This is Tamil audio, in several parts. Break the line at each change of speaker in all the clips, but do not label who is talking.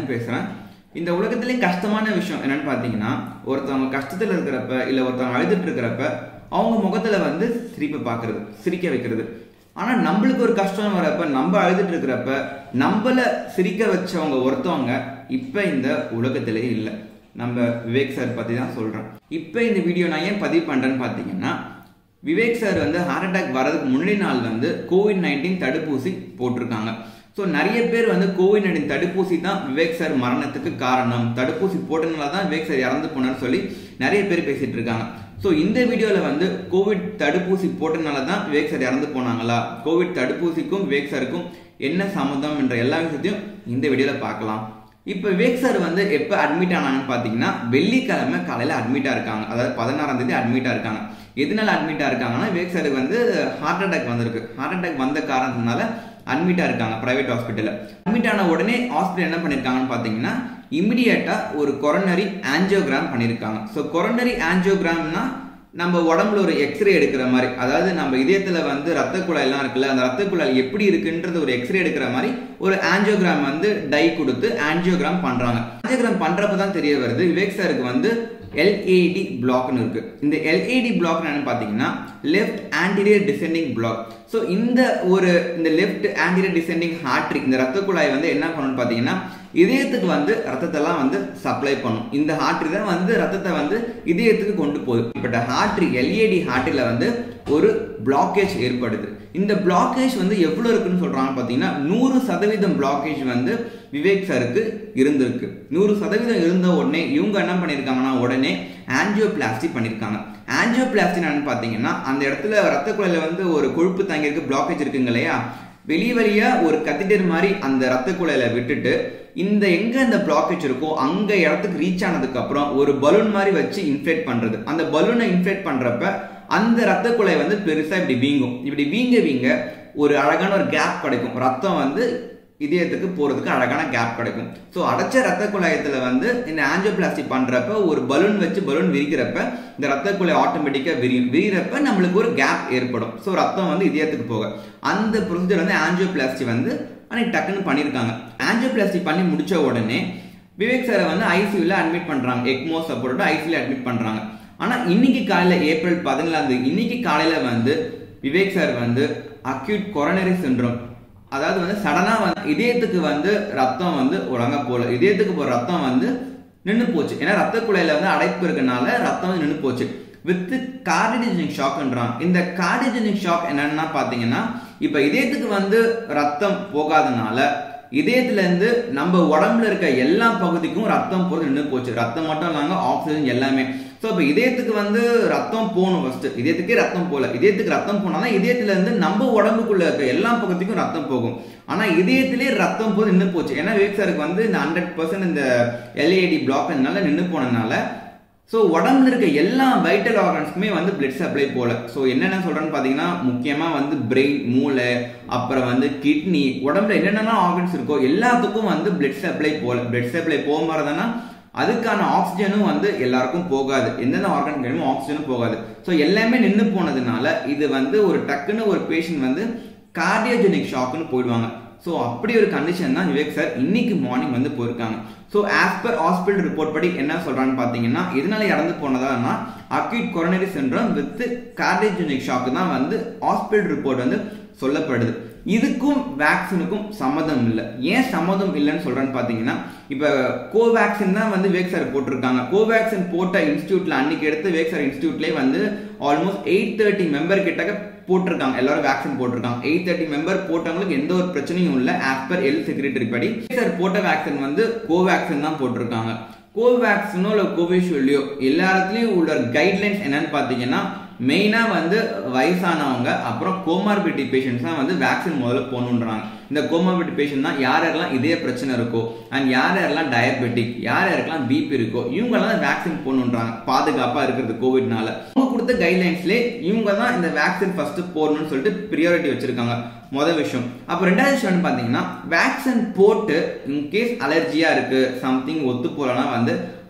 மணிகண்டன் பேசுகிறேன் இந்த உலகத்திலே கஷ்டமான விஷயம் என்னன்னு பார்த்தீங்கன்னா ஒருத்தவங்க கஷ்டத்தில் இருக்கிறப்ப இல்லை ஒருத்தவங்க அழுதுட்டு இருக்கிறப்ப அவங்க முகத்துல வந்து சிரிப்பை பார்க்கறது சிரிக்க வைக்கிறது ஆனால் நம்மளுக்கு ஒரு கஷ்டம் வரப்ப நம்ம அழுதுட்டு இருக்கிறப்ப நம்மள சிரிக்க வச்சவங்க ஒருத்தவங்க இப்போ இந்த உலகத்திலே இல்லை நம்ம விவேக் சார் பற்றி தான் சொல்கிறேன் இப்போ இந்த வீடியோ நான் ஏன் பதிவு பண்ணுறேன்னு பார்த்தீங்கன்னா விவேக் சார் வந்து ஹார்ட் அட்டாக் வரதுக்கு முன்னாடி நாள் வந்து கோவிட் நைன்டீன் தடுப்பூசி போட்டிருக்காங்க ஸோ நிறைய பேர் வந்து கோவிட் நைன்டீன் தடுப்பூசி தான் விவேக் சார் மரணத்துக்கு காரணம் தடுப்பூசி போட்டதுனால தான் விவேக் சார் இறந்து போனார்னு சொல்லி நிறைய பேர் பேசிட்டு இருக்காங்க ஸோ இந்த வீடியோவில் வந்து கோவிட் தடுப்பூசி போட்டதுனால தான் விவேக் சார் இறந்து போனாங்களா கோவிட் தடுப்பூசிக்கும் விவேக் சாருக்கும் என்ன சம்மந்தம் என்ற எல்லா விஷயத்தையும் இந்த வீடியோவில் பார்க்கலாம் இப்போ விவேக் சார் வந்து எப்போ அட்மிட் ஆனாங்கன்னு பார்த்தீங்கன்னா வெள்ளிக்கிழமை காலையில் அட்மிட்டாக இருக்காங்க அதாவது பதினாறாம் தேதி அட்மிட்டாக இருக்காங்க எதனால அட்மிட்டாக இருக்காங்கன்னா விவேக் சாருக்கு வந்து ஹார்ட் அட்டாக் வந்திருக்கு ஹார்ட் அட்டாக் வந்த காரணத்தினால அட்மிட்டாக இருக்காங்க ப்ரைவேட் ஹாஸ்பிட்டலில் அட்மிட் ஆன உடனே ஹாஸ்பிட்டல் என்ன பண்ணியிருக்காங்கன்னு பார்த்தீங்கன்னா இமிடியேட்டாக ஒரு கொரோனரி ஆன்ஜியோகிராம் பண்ணியிருக்காங்க ஸோ கொரோனரி ஆன்ஜியோகிராம்னா நம்ம உடம்புல ஒரு எக்ஸ்ரே எடுக்கிற மாதிரி அதாவது நம்ம இதயத்துல வந்து ரத்த குழாயெல்லாம் இருக்குல்ல அந்த ரத்த குழாய் எப்படி இருக்குன்றது ஒரு எக்ஸ்ரே எடுக்கிற மாதிரி ஒரு ஆன்ஜியோகிராம் வந்து டை கொடுத்து ஆன்ஜியோகிராம் பண்றாங்க ஆன்ஜியோகிராம் பண்றப்ப தான் தெரிய வருது விவேக் சாருக்கு வந்து எல்ஏடி பிளாக்னு இருக்கு இந்த எல்ஏடி பிளாக் என்னன்னு பார்த்தீங்கன்னா left anterior descending block so இந்த ஒரு இந்த லெஃப்ட் ஆன்டீரியர் டிசெண்டிங் ஹார்ட்ரி இந்த ரத்த குழாய் வந்து என்ன பண்ணணும்னு பார்த்தீங்கன்னா இதயத்துக்கு வந்து ரத்தத்தெல்லாம் வந்து சப்ளை பண்ணும் இந்த ஹார்ட்ரி தான் வந்து ரத்தத்தை வந்து இதயத்துக்கு கொண்டு போகுது இப்பட்ட ஹார்ட்ரி எல்ஏடி ஹார்ட்டில் வந்து ஒரு பிளாக்கேஜ் ஏற்படுது இந்த பிளாக்கேஜ் வந்து எவ்வளோ இருக்குன்னு சொல்றாங்க பார்த்தீங்கன்னா நூறு சதவீதம் பிளாக்கேஜ் வந்து விவேக் சாருக்கு இருந்திருக்கு நூறு சதவீதம் இருந்த உடனே இவங்க என்ன பண்ணியிருக்காங்கன்னா உடனே ஆன்ஜியோபிளாஸ்டி பண்ணியிருக்காங்க ஆன்ஜியோபிளாஸ்டி என்னன்னு பார்த்தீங்கன்னா அந்த இடத்துல ரத்த குழாயில் வந்து ஒரு கொழுப்பு தங்கியிருக்கு பிளாக்கேஜ் இருக்குங்க இல்லையா வெளி வழியா ஒரு கத்திட்டர் மாதிரி அந்த ரத்த குழாயில விட்டுட்டு இந்த எங்க இந்த பிளாக்கேஜ் இருக்கோ அங்க இடத்துக்கு ரீச் ஆனதுக்கு அப்புறம் ஒரு பலூன் மாதிரி வச்சு இன்ஃபிளேட் பண்றது அந்த பலூனை இன்ஃபிளேட் பண்றப்ப அந்த ரத்த குழாய் வந்து பெருசா இப்படி வீங்கும் இப்படி வீங்க வீங்க ஒரு அழகான ஒரு கேப் கிடைக்கும் ரத்தம் வந்து இதயத்துக்கு போறதுக்கு அழகான கேப் கிடைக்கும் ஸோ அடைச்ச ரத்த குழாயத்துல வந்து இந்த ஆன்ஜியோபிளாஸ்டி பண்றப்ப ஒரு பலூன் வச்சு பலூன் விரிக்கிறப்ப இந்த ரத்த குழாய் ஆட்டோமேட்டிக்கா விரியும் விரிகிறப்ப நம்மளுக்கு ஒரு கேப் ஏற்படும் ஸோ ரத்தம் வந்து இதயத்துக்கு போக அந்த ப்ரொசீஜர் வந்து ஆன்ஜியோபிளாஸ்டி வந்து அன்னைக்கு டக்குன்னு பண்ணியிருக்காங்க ஆன்ஜியோபிளாஸ்டி பண்ணி முடிச்ச உடனே விவேக் சாரை வந்து ஐசியூல அட்மிட் பண்றாங்க எக்மோ சப்போர்ட்டோட ஐசியூல அட்மிட் பண்றாங்க ஆனா இன்னைக்கு காலையில ஏப்ரல் பதினேழாம் தேதி இன்னைக்கு காலையில வந்து விவேக் சார் வந்து அக்யூட் கொரோனரி சிண்ட்ரோம் அதாவது வந்து சடனா வந்து இதயத்துக்கு வந்து ரத்தம் வந்து ஒழுங்கா போல இதயத்துக்கு போற ரத்தம் வந்து நின்று போச்சு ஏன்னா ரத்த குழாயில வந்து அடைப்பு இருக்கனால ரத்தம் வந்து நின்று போச்சு வித் கார்டிஜெனிக் ஷாக்ன்றான் இந்த கார்டிஜெனிக் ஷாக் என்னன்னா பாத்தீங்கன்னா இப்ப இதயத்துக்கு வந்து ரத்தம் போகாதனால இதயத்துல இருந்து நம்ம உடம்புல இருக்க எல்லா பகுதிக்கும் ரத்தம் போறது நின்று போச்சு ரத்தம் மட்டும் இல்லாம ஆக்சிஜன் எல்லாமே ஸோ இப்போ இதயத்துக்கு வந்து ரத்தம் போகணும் ஃபர்ஸ்ட் இதயத்துக்கே ரத்தம் போகல இதயத்துக்கு ரத்தம் போனாதான் இதயத்துல இருந்து நம்ம உடம்புக்குள்ள இருக்க எல்லா பக்கத்துக்கும் ரத்தம் போகும் ஆனா இதயத்திலே ரத்தம் போது நின்று போச்சு ஏன்னா விவேக் சாருக்கு வந்து இந்த ஹண்ட்ரட் பர்சன்ட் இந்த எல்ஏடி பிளாக் அதனால நின்று போனதுனால ஸோ உடம்புல இருக்க எல்லா வைட்டல் ஆர்கன்ஸ்க்குமே வந்து பிளட் சப்ளை போல ஸோ என்னென்ன சொல்றேன்னு பார்த்தீங்கன்னா முக்கியமாக வந்து பிரெயின் மூளை அப்புறம் வந்து கிட்னி உடம்புல என்னென்ன ஆர்கன்ஸ் இருக்கோ எல்லாத்துக்கும் வந்து பிளட் சப்ளை போல பிளட் சப்ளை போக மாதிரிதானா அதுக்கான ஆக்சிஜனும் வந்து எல்லாருக்கும் போகாது எந்தெந்த ஆர்கன் வேணுமோ ஆக்சிஜனும் போகாது ஸோ எல்லாமே நின்று போனதுனால இது வந்து ஒரு டக்குன்னு ஒரு பேஷண்ட் வந்து கார்டியோஜெனிக் ஷாக்குன்னு போயிடுவாங்க ஸோ அப்படி ஒரு கண்டிஷன் தான் விவேக் சார் இன்னைக்கு மார்னிங் வந்து போயிருக்காங்க so as per hospital report படி என்ன சொல்றான்னு பார்த்தீங்கன்னா இதனால இறந்து போனதான்னா acute coronary syndrome with cardiogenic shock தான் வந்து ஹாஸ்பிட்டல் ரிப்போர்ட் வந்து சொல்லப்படுது இதுக்கும் வேக்சினுக்கும் சம்மதம் இல்லை ஏன் சம்மதம் இல்லைன்னு சொல்றேன்னு பார்த்தீங்கன்னா இப்போ கோவேக்சின் தான் வந்து வேக் சார் போட்டிருக்காங்க கோவேக்சின் போட்ட இன்ஸ்டியூட்ல அன்னைக்கு எடுத்து வேக் சார் இன்ஸ்டியூட்லேயே வந்து ஆல்மோஸ்ட் எயிட் தேர்ட்டி மெம்பர் கிட்ட போட்டிருக்காங்க எல்லாரும் வேக்சின் போட்டிருக்காங்க எயிட் தேர்ட்டி மெம்பர் போட்டவங்களுக்கு எந்த ஒரு பிரச்சனையும் இல்லை ஆஸ் பர் ஹெல்த் செக்ரட்டரி படி சார் போட்ட வேக்சின் வந்து கோவேக்சின் தான் போட்டிருக்காங்க கோவேக்சினோ இல்லை கோவிஷீல்டையோ எல்லா இடத்துலையும் உள்ள கைட்லைன்ஸ் என்னன்னு பார்த்தீங்கன்னா மெயினாக வந்து வயசானவங்க அப்புறம் கோமார்பிட்டி பேஷண்ட்ஸ் தான் வந்து வேக்சின் முதல்ல போகணுன்றாங்க இந்த கோமார்பிட்டி பேஷண்ட் தான் யார் யாரெல்லாம் இதே பிரச்சனை இருக்கோ அண்ட் யார் யாரெல்லாம் டயபெட்டிக் யார் யாருக்கெல்லாம் பிபி இருக்கோ இவங்கெல்லாம் வேக்சின் போடணுன்றாங்க பாதுகாப்பாக இருக்கிறது கோவிட்னால அவங்க கொடுத்த கைட்லைன்ஸ்லேயே இவங்க தான் இந்த வேக்சின் ஃபர்ஸ்ட் போடணும்னு சொல்லிட்டு ப்ரியாரிட்டி வச்சிருக்காங்க மொதல் விஷயம் அப்போ ரெண்டாவது விஷயம் பார்த்தீங்கன்னா வேக்சின் போட்டு இன்கேஸ் அலர்ஜியா இருக்கு சம்திங் ஒத்து போலனா வந்து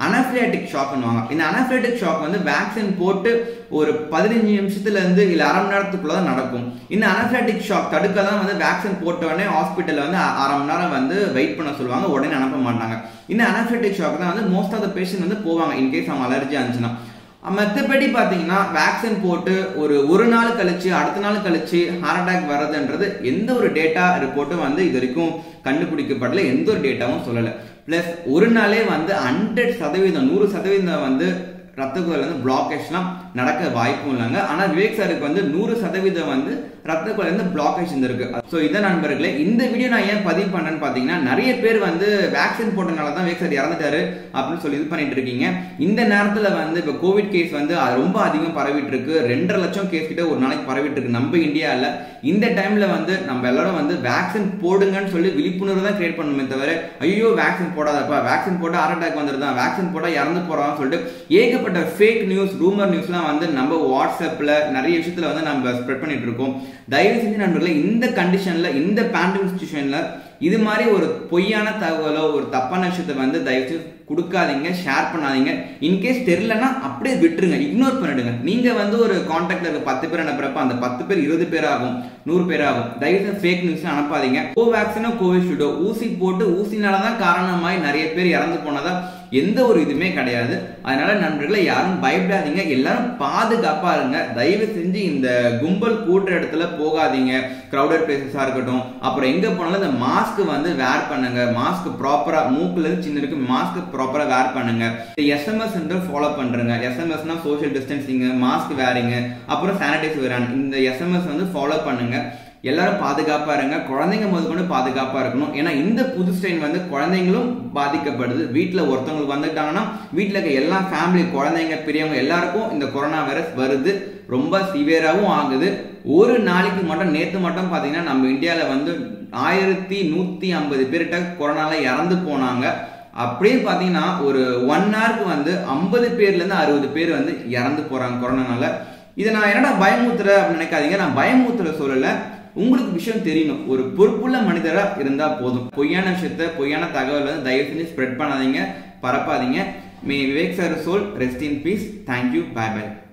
அனஃபிலியாட்டிக் ஷாக்னுவாங்க இந்த அனஃபிலியாட்டிக் ஷாக் வந்து வேக்சின் போட்டு ஒரு பதினஞ்சு நிமிஷத்துல இருந்து இல்ல அரை மணி நேரத்துக்குள்ள தான் நடக்கும் இந்த அனஃபிலியாட்டிக் ஷாக் தடுக்க தான் வந்து வேக்சின் போட்ட உடனே ஹாஸ்பிட்டல்ல வந்து அ- அரை மணி நேரம் வந்து வெயிட் பண்ண சொல்லுவாங்க உடனே அனுப்ப மாட்டாங்க இந்த அனஃபிலியாட்டிக் ஷாக் தான் வந்து மோஸ்ட் ஆஃப் த பேஷண்ட் வந்து போவாங்க இன்கேஸ் அவங்க அலர்ஜி இருந்துச்சுன்னா மற்றபடி பார்த்தீங்கன்னா வேக்சின் போட்டு ஒரு ஒரு நாள் கழிச்சு அடுத்த நாள் கழிச்சு ஹார்ட் அட்டாக் வர்றதுன்றது எந்த ஒரு டேட்டா ரிப்போர்ட்டும் வந்து இது வரைக்கும் கண்டுபிடிக்கப்படல எந்த ஒரு டேட்டாவும் சொல்லலை ப்ளஸ் ஒரு நாளே வந்து ஹண்ட்ரட் சதவீதம் நூறு சதவீதம் வந்து ரத்த குழல் வந்து பிளாக்கேஜ்லாம் நடக்க வாய்ப்பும் இல்லைங்க ஆனால் விவேக் சாருக்கு வந்து நூறு சதவீதம் வந்து ரத்த குழல் வந்து பிளாக்கேஜ் இருந்திருக்கு ஸோ இதான் நண்பர்களே இந்த வீடியோ நான் ஏன் பதிவு பண்ணேன்னு பார்த்தீங்கன்னா நிறைய பேர் வந்து வேக்சின் போட்டனால தான் விவேக் சார் இறந்துட்டாரு அப்படின்னு சொல்லி இது பண்ணிட்டு இருக்கீங்க இந்த நேரத்தில் வந்து இப்போ கோவிட் கேஸ் வந்து அது ரொம்ப அதிகம் பரவிட்டு இருக்கு ரெண்டரை லட்சம் கேஸ் கிட்ட ஒரு நாளைக்கு பரவிட்டு இருக்கு நம்ம இந்தியாவில் இந்த டைம்ல வந்து நம்ம எல்லாரும் வந்து வேக்சின் போடுங்கன்னு சொல்லி விழிப்புணர்வு தான் கிரியேட் பண்ணுமே தவிர ஐயோ வேக்சின் போடாதப்பா வேக்சின் போட்டா ஹார்ட் அட்டாக் வந்துருதான் வேக்சின் போட்டா இறந்து போறான்னு சொல்லிட்டு ஏகப்பட்ட ஃபேக் நியூஸ் ரூமர் நியூஸ்லாம் வந்து நம்ம வாட்ஸ்அப்ல நிறைய விஷயத்துல வந்து நம்ம ஸ்ப்ரெட் பண்ணிட்டு இருக்கோம் தயவு செஞ்சு நண்பர்களே இந்த கண்டிஷன்ல இந்த பேண்டமிக் சுச்சுவேஷன்ல இது மாதிரி ஒரு பொய்யான தகவலோ ஒரு தப்பான விஷயத்த வந்து தயவு செஞ்சு கொடுக்காதீங்க ஷேர் பண்ணாதீங்க இன்கேஸ் தெரியலன்னா அப்படியே விட்டுருங்க இக்னோர் பண்ணிடுங்க நீங்க வந்து ஒரு கான்டாக்ட்ல இருக்க பத்து பேர் அனுப்புறப்ப அந்த பத்து பேர் இருபது பேர் ஆகும் நூறு பேர் ஆகும் தயவு செஞ்சு ஃபேக் நியூஸ் அனுப்பாதீங்க கோவேக்சினோ கோவிஷீல்டோ ஊசி போட்டு ஊசினால தான் காரணமாய் நிறைய பேர் இறந்து போனதா எந்த ஒரு இதுவுமே கிடையாது அதனால நண்பர்களை யாரும் பயப்படாதீங்க எல்லாரும் பாதுகாப்பா இருங்க தயவு செஞ்சு இந்த கும்பல் கூட்டுற இடத்துல போகாதீங்க கிரௌடட் பிளேசஸா இருக்கட்டும் அப்புறம் எங்க போனாலும் இந்த மாஸ்க் வந்து வேர் பண்ணுங்க மாஸ்க் ப்ராப்பரா மூக்குல இருந்து சின்ன இருக்கு மாஸ்க் ப்ராப்பரா வேர் பண்ணுங்க எஸ்எம்எஸ் ஃபாலோ பண்றங்க எஸ்எம்எஸ்னா சோஷியல் டிஸ்டன்சிங் மாஸ்க் வேரிங்க அப்புறம் சானிடைசர் வேறான் இந்த எஸ்எம்எஸ் வந்து ஃபாலோ பண்ணுங்க எல்லாரும் பாதுகாப்பா இருங்க குழந்தைங்க முதற்கொண்டு பாதுகாப்பா இருக்கணும் ஏன்னா இந்த புது ஸ்ட்ரெயின் வந்து குழந்தைங்களும் பாதிக்கப்படுது வீட்டில் ஒருத்தவங்களுக்கு வந்துட்டாங்கன்னா வீட்டில் இருக்க எல்லா ஃபேமிலி குழந்தைங்க பெரியவங்க எல்லாருக்கும் இந்த கொரோனா வைரஸ் வருது ரொம்ப சிவியராகவும் ஆகுது ஒரு நாளைக்கு மட்டும் நேற்று மட்டும் பார்த்தீங்கன்னா நம்ம இந்தியாவில் வந்து ஆயிரத்தி நூற்றி ஐம்பது பேர்கிட்ட கொரோனால இறந்து போனாங்க அப்படியே பார்த்தீங்கன்னா ஒரு ஒன் ஹவருக்கு வந்து ஐம்பது பேர்லேருந்து அறுபது பேர் வந்து இறந்து போகிறாங்க கொரோனானால இதை நான் என்னடா பயமுத்துற அப்படின்னு நினைக்காதீங்க நான் பயமுத்துற சொல்லலை உங்களுக்கு விஷயம் தெரியணும் ஒரு பொறுப்புள்ள மனிதரா இருந்தா போதும் பொய்யான விஷயத்த பொய்யான தகவல் வந்து தயவு செஞ்சு ஸ்ப்ரெட் பண்ணாதீங்க பரப்பாதீங்க may Vivek sir soul rest in peace thank you bye by